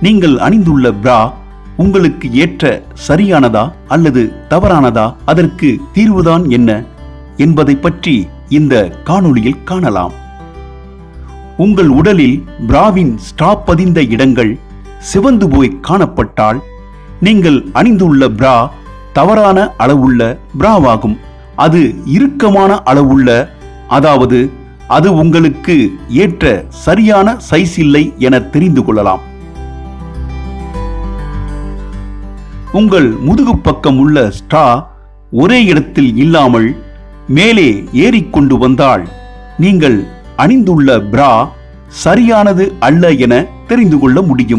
நீங்கள் அணிந்துள்ள பிரா உங்களுக்கு ஏற்ற சரியானதா அல்லது தவறானதா அதற்கு தீர்வுதான் என்ன என்பதை பற்றி இந்த காணொளியில் காணலாம் உங்கள் உடலில் பிராவின் ஸ்ட்ரா பதிந்த இடங்கள் சிவந்து போய் காணப்பட்டால் நீங்கள் அணிந்துள்ள பிரா தவறான அளவுள்ள பிராவாகும் அது இறுக்கமான அளவுள்ள அதாவது அது உங்களுக்கு ஏற்ற சரியான சைஸ் இல்லை என தெரிந்து கொள்ளலாம் உங்கள் முதுகு பக்கம் உள்ள ஸ்ட்ரா ஒரே இடத்தில் இல்லாமல் மேலே ஏறிக்கொண்டு வந்தால் நீங்கள் அணிந்துள்ள பிரா சரியானது அல்ல என தெரிந்து கொள்ள முடியும்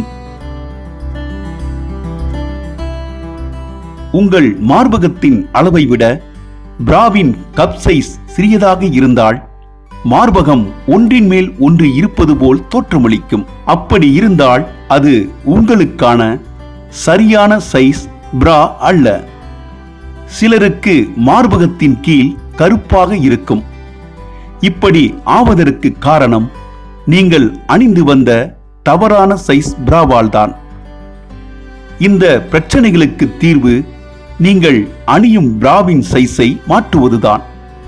உங்கள் மார்பகத்தின் அளவை விட பிராவின் கப் சைஸ் சிறியதாக இருந்தால் மார்பகம் ஒன்றின் மேல் ஒன்று இருப்பது போல் தோற்றமளிக்கும் அப்படி இருந்தால் அது உங்களுக்கான சரியான சைஸ் பிரா அல்ல சிலருக்கு மார்பகத்தின் கீழ் கருப்பாக இருக்கும் இப்படி ஆவதற்கு காரணம் நீங்கள் அணிந்து வந்த தவறான சைஸ் பிராவால் தான் இந்த பிரச்சனைகளுக்கு தீர்வு நீங்கள் அணியும் பிராவின் சைஸை மாற்றுவதுதான்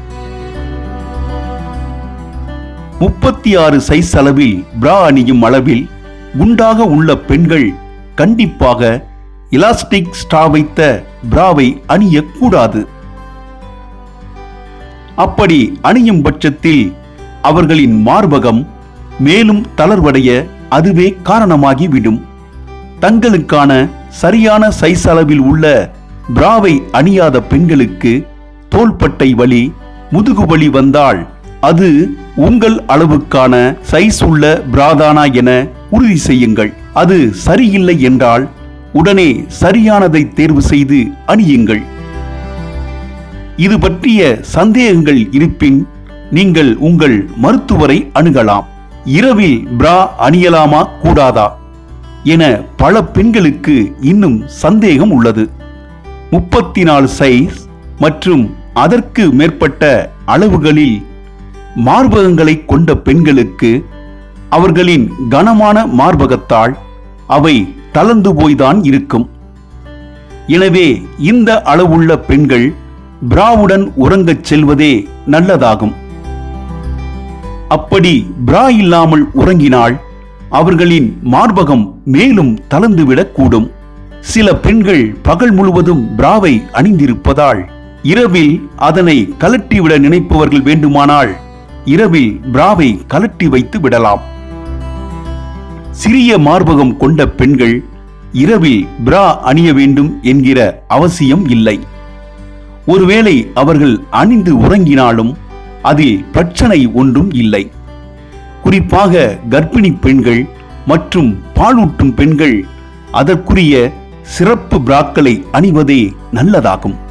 முப்பத்தி ஆறு சைஸ் அளவில் பிரா அணியும் அளவில் குண்டாக உள்ள பெண்கள் கண்டிப்பாக எலாஸ்டிக் ஸ்ட்ரா வைத்த பிராவை அணியக்கூடாது அப்படி அணியும் பட்சத்தில் அவர்களின் மார்பகம் மேலும் தளர்வடைய அதுவே காரணமாகிவிடும் தங்களுக்கான சரியான சைஸ் அளவில் உள்ள பிராவை அணியாத பெண்களுக்கு தோள்பட்டை வலி முதுகு வலி வந்தால் அது உங்கள் அளவுக்கான சைஸ் உள்ள பிராதானா என உறுதி செய்யுங்கள் அது சரியில்லை என்றால் உடனே சரியானதை தேர்வு செய்து அணியுங்கள் இது பற்றிய சந்தேகங்கள் இருப்பின் நீங்கள் உங்கள் மருத்துவரை அணுகலாம் இரவில் பிரா அணியலாமா கூடாதா என பல பெண்களுக்கு இன்னும் சந்தேகம் உள்ளது முப்பத்தி நாலு சைஸ் மற்றும் அதற்கு மேற்பட்ட அளவுகளில் மார்பகங்களை கொண்ட பெண்களுக்கு அவர்களின் கனமான மார்பகத்தால் அவை தளர்ந்து போய்தான் இருக்கும் எனவே இந்த அளவுள்ள பெண்கள் பிராவுடன் உறங்கச் செல்வதே நல்லதாகும் அப்படி பிரா இல்லாமல் உறங்கினால் அவர்களின் மார்பகம் மேலும் தளர்ந்துவிடக் கூடும் சில பெண்கள் பகல் முழுவதும் பிராவை அணிந்திருப்பதால் இரவில் அதனை கலட்டிவிட நினைப்பவர்கள் வேண்டுமானால் இரவில் பிராவை கலட்டி வைத்து விடலாம் சிறிய மார்பகம் கொண்ட பெண்கள் இரவில் பிரா அணிய வேண்டும் என்கிற அவசியம் இல்லை ஒருவேளை அவர்கள் அணிந்து உறங்கினாலும் அதில் பிரச்சனை ஒன்றும் இல்லை குறிப்பாக கர்ப்பிணி பெண்கள் மற்றும் பாலூட்டும் பெண்கள் அதற்குரிய சிறப்பு பிராக்களை அணிவதே நல்லதாகும்